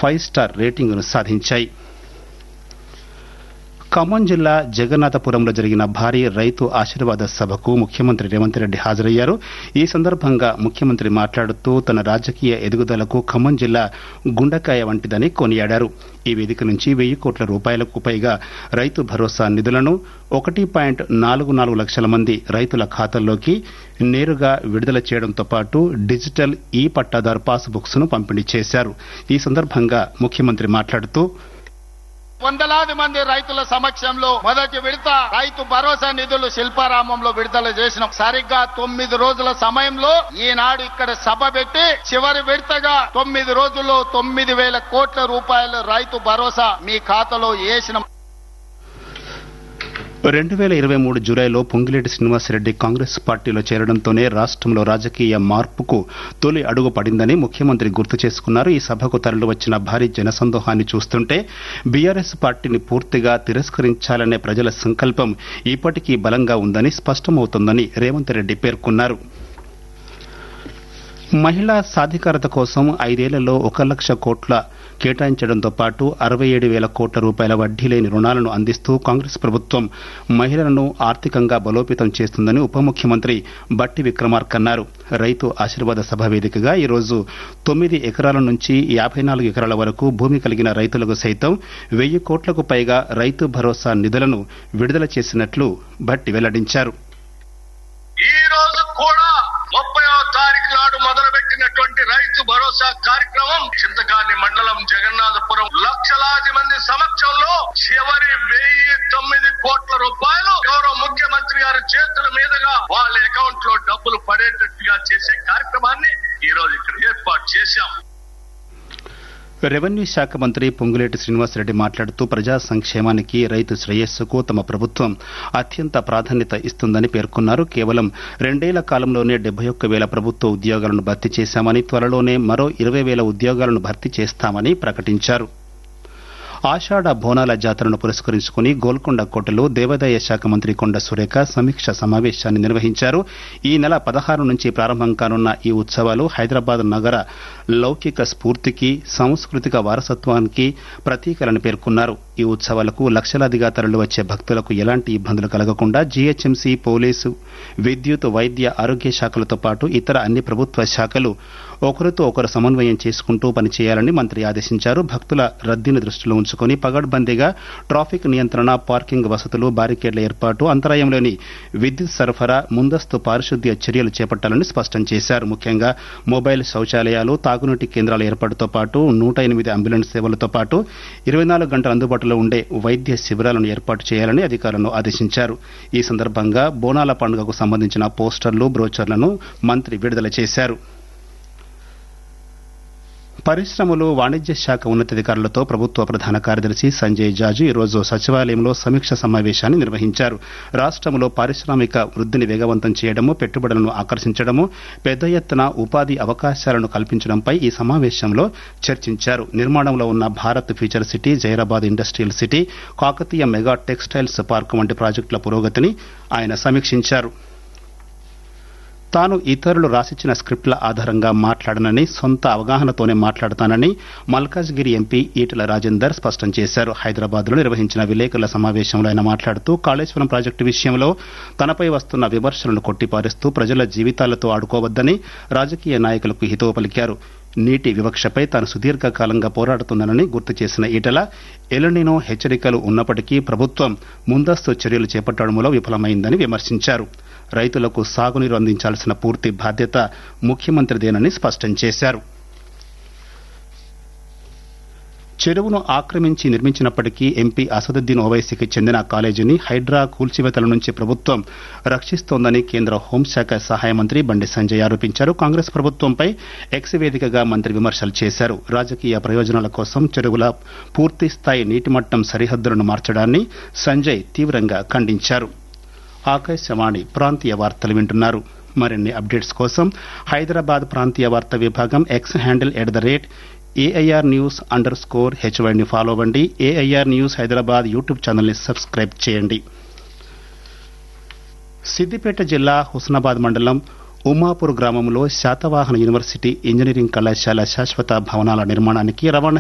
five star రేటింగును సాధించాయి ఖమ్మం జిల్లా జగన్నాథపురంలో జరిగిన భారీ రైతు ఆశీర్వాద సభకు ముఖ్యమంత్రి రేవంత్ రెడ్డి హాజరయ్యారు ఈ సందర్భంగా ముఖ్యమంత్రి మాట్లాడుతూ తన రాజకీయ ఎదుగుదలకు ఖమ్మం జిల్లా గుండకాయ వంటిదని కొనియాడారు ఈ వేదిక నుంచి వెయ్యి కోట్ల రూపాయలకు పైగా రైతు భరోసా నిధులను ఒకటి పాయింట్ నాలుగు నాలుగు లక్షల మంది రైతుల ఖాతాల్లోకి నేరుగా విడుదల చేయడంతో పాటు డిజిటల్ ఈ పట్టాదారు పాస్ బుక్స్ ను పంపిణీ చేశారు ఈ సందర్భంగా ముఖ్యమంత్రి మాట్లాడుతూ వందలాది మంది రైతుల సమక్షంలో మొదటి విడత రైతు భరోసా నిధులు శిల్పారామంలో విడుదల చేసిన సరిగ్గా తొమ్మిది రోజుల సమయంలో ఈనాడు ఇక్కడ సభ పెట్టి చివరి విడతగా తొమ్మిది రోజుల్లో తొమ్మిది వేల కోట్ల రూపాయల రైతు భరోసా మీ ఖాతాలో వేసిన రెండు వేల ఇరవై మూడు జూలైలో పొంగిలేటి శ్రీనివాసరెడ్డి కాంగ్రెస్ పార్టీలో చేరడంతోనే రాష్ట్రంలో రాజకీయ మార్పుకు తొలి అడుగు పడిందని ముఖ్యమంత్రి గుర్తు చేసుకున్నారు ఈ సభకు తరలి వచ్చిన భారీ జనసందోహాన్ని చూస్తుంటే బీఆర్ఎస్ పార్టీని పూర్తిగా తిరస్కరించాలనే ప్రజల సంకల్పం ఇప్పటికీ బలంగా ఉందని స్పష్టమవుతోందని రేవంత్ రెడ్డి పేర్కొన్నారు మహిళా సాధికారత కోసం ఐదేళ్లలో ఒక లక్ష కోట్ల కేటాయించడంతో పాటు అరవై ఏడు వేల కోట్ల రూపాయల వడ్డీ లేని రుణాలను అందిస్తూ కాంగ్రెస్ ప్రభుత్వం మహిళలను ఆర్థికంగా బలోపేతం చేస్తుందని ఉప ముఖ్యమంత్రి బట్టి విక్రమార్క అన్నారు రైతు ఆశీర్వాద సభ వేదికగా ఈరోజు తొమ్మిది ఎకరాల నుంచి యాభై నాలుగు ఎకరాల వరకు భూమి కలిగిన రైతులకు సైతం వెయ్యి కోట్లకు పైగా రైతు భరోసా నిధులను విడుదల చేసినట్లు బట్టి వెల్లడించారు ఈ రోజు కూడా ముప్పైవ తారీఖు నాడు మొదలుపెట్టినటువంటి రైతు భరోసా కార్యక్రమం చింతకాని మండలం జగన్నాథపురం లక్షలాది మంది సమక్షంలో చివరి వెయ్యి తొమ్మిది కోట్ల రూపాయలు గౌరవ ముఖ్యమంత్రి గారి చేతుల మీదుగా వాళ్ళ అకౌంట్ లో డబ్బులు పడేటట్టుగా చేసే కార్యక్రమాన్ని ఈ రోజు ఇక్కడ ఏర్పాటు చేశాం రెవెన్యూ శాఖ మంత్రి పొంగులేటి శ్రీనివాసరెడ్డి మాట్లాడుతూ ప్రజా సంక్షేమానికి రైతు శ్రేయస్సుకు తమ ప్రభుత్వం అత్యంత ప్రాధాన్యత ఇస్తుందని పేర్కొన్నారు కేవలం రెండేళ్ల కాలంలోనే డెబ్బై ఒక్క వేల ప్రభుత్వ ఉద్యోగాలను భర్తీ చేశామని త్వరలోనే మరో ఇరవై వేల ఉద్యోగాలను భర్తీ చేస్తామని ప్రకటించారు ఆషాఢ బోనాల జాతరను పురస్కరించుకుని గోల్కొండ కోటలో దేవాదాయ శాఖ మంత్రి కొండ సురేఖ సమీక్ష సమావేశాన్ని నిర్వహించారు ఈ నెల పదహారు నుంచి ప్రారంభం కానున్న ఈ ఉత్సవాలు హైదరాబాద్ నగర లౌకిక స్ఫూర్తికి సాంస్కృతిక వారసత్వానికి ప్రతీకలని పేర్కొన్నారు ఈ ఉత్సవాలకు లక్షలాదిగా తరలి వచ్చే భక్తులకు ఎలాంటి ఇబ్బందులు కలగకుండా జీహెచ్ఎంసీ పోలీసు విద్యుత్ వైద్య ఆరోగ్య శాఖలతో పాటు ఇతర అన్ని ప్రభుత్వ శాఖలు ఒకరితో ఒకరు సమన్వయం చేసుకుంటూ పనిచేయాలని మంత్రి ఆదేశించారు భక్తుల రద్దీని దృష్టిలో ఉంచుకుని పగడ్బందీగా ట్రాఫిక్ నియంత్రణ పార్కింగ్ వసతులు బారికేడ్ల ఏర్పాటు అంతరాయం లేని విద్యుత్ సరఫరా ముందస్తు పారిశుద్ధ్య చర్యలు చేపట్టాలని స్పష్టం చేశారు ముఖ్యంగా మొబైల్ శౌచాలయాలు తాగునీటి కేంద్రాల ఏర్పాటుతో పాటు నూట ఎనిమిది అంబులెన్స్ సేవలతో పాటు ఇరవై నాలుగు గంటల అందుబాటులో ఉండే వైద్య శిబిరాలను ఏర్పాటు చేయాలని అధికారులను ఆదేశించారు ఈ సందర్భంగా బోనాల పండుగకు సంబంధించిన పోస్టర్లు బ్రోచర్లను మంత్రి విడుదల చేశారు పరిశ్రమలు వాణిజ్య శాఖ ఉన్నతాధికారులతో ప్రభుత్వ ప్రధాన కార్యదర్శి సంజయ్ జాజు ఈరోజు సచివాలయంలో సమీక్ష సమావేశాన్ని నిర్వహించారు రాష్ట్రంలో పారిశ్రామిక వృద్ధిని వేగవంతం చేయడము పెట్టుబడులను ఆకర్షించడము పెద్ద ఎత్తున ఉపాధి అవకాశాలను కల్పించడంపై ఈ సమావేశంలో చర్చించారు నిర్మాణంలో ఉన్న Bharat future city Zaheerabad industrial city Kakatiya mega textiles park వంటి ప్రాజెక్టుల పురోగతిని ఆయన సమీక్షించారు తాను ఇతరులు రాసిచ్చిన స్క్రిప్ట్ల ఆధారంగా మాట్లాడనని సొంత అవగాహనతోనే మాట్లాడతానని మల్కాజ్గిరి ఎంపీ ఈటల రాజేందర్ స్పష్టం చేశారు హైదరాబాద్ లో నిర్వహించిన విలేకరుల సమావేశంలో ఆయన మాట్లాడుతూ కాళేశ్వరం ప్రాజెక్టు విషయంలో తనపై వస్తున్న విమర్శలను కొట్టిపారేస్తూ ప్రజల జీవితాలతో ఆడుకోవద్దని రాజకీయ నాయకులకు హితవు పలికారు నీటి వివక్షపై తాను సుదీర్ఘకాలంగా పోరాడుతున్నానని గుర్తు చేసిన ఈటల ఎలనినో హెచ్చరికలు ఉన్నప్పటికీ ప్రభుత్వం ముందస్తు చర్యలు చేపట్టడంలో విఫలమైందని విమర్శించారు రైతులకు సాగునీరు అందించాల్సిన పూర్తి బాధ్యత ముఖ్యమంత్రిదేనని స్పష్టం చేశారు చెరువును ఆక్రమించి నిర్మించినప్పటికీ ఎంపీ అసదుద్దీన్ ఓవైసీకి చెందిన కాలేజీని హైడ్రా కూల్చివేతల నుంచి ప్రభుత్వం రక్షిస్తోందని కేంద్ర హోంశాఖ సహాయ మంత్రి బండి సంజయ్ ఆరోపించారు కాంగ్రెస్ ప్రభుత్వంపై ఎక్స్ వేదికగా మంత్రి విమర్శలు చేశారు రాజకీయ ప్రయోజనాల కోసం చెరువుల పూర్తి స్థాయి నీటిమట్టం సరిహద్దులను మార్చడాన్ని సంజయ్ తీవ్రంగా ఖండించారు ఆకాశవాణి ప్రాంతీయ వార్తలు వింటున్నారు మరిన్ని అప్డేట్స్ కోసం హైదరాబాద్ ప్రాంతీయ వార్తా విభాగం X handle at the rate AIR news under score హెచ్వైని ఫాలో అవ్వండి ఏఐఆర్ న్యూస్ హైదరాబాద్ యూట్యూబ్ ఛానల్ని సబ్స్క్రైబ్ చేయండి సిద్దిపేట జిల్లా హుస్నాబాద్ మండలం ఉమాపూర్ గ్రామంలో శాతవాహన యూనివర్సిటీ ఇంజనీరింగ్ కళాశాల శాశ్వత భవనాల నిర్మాణానికి రవాణా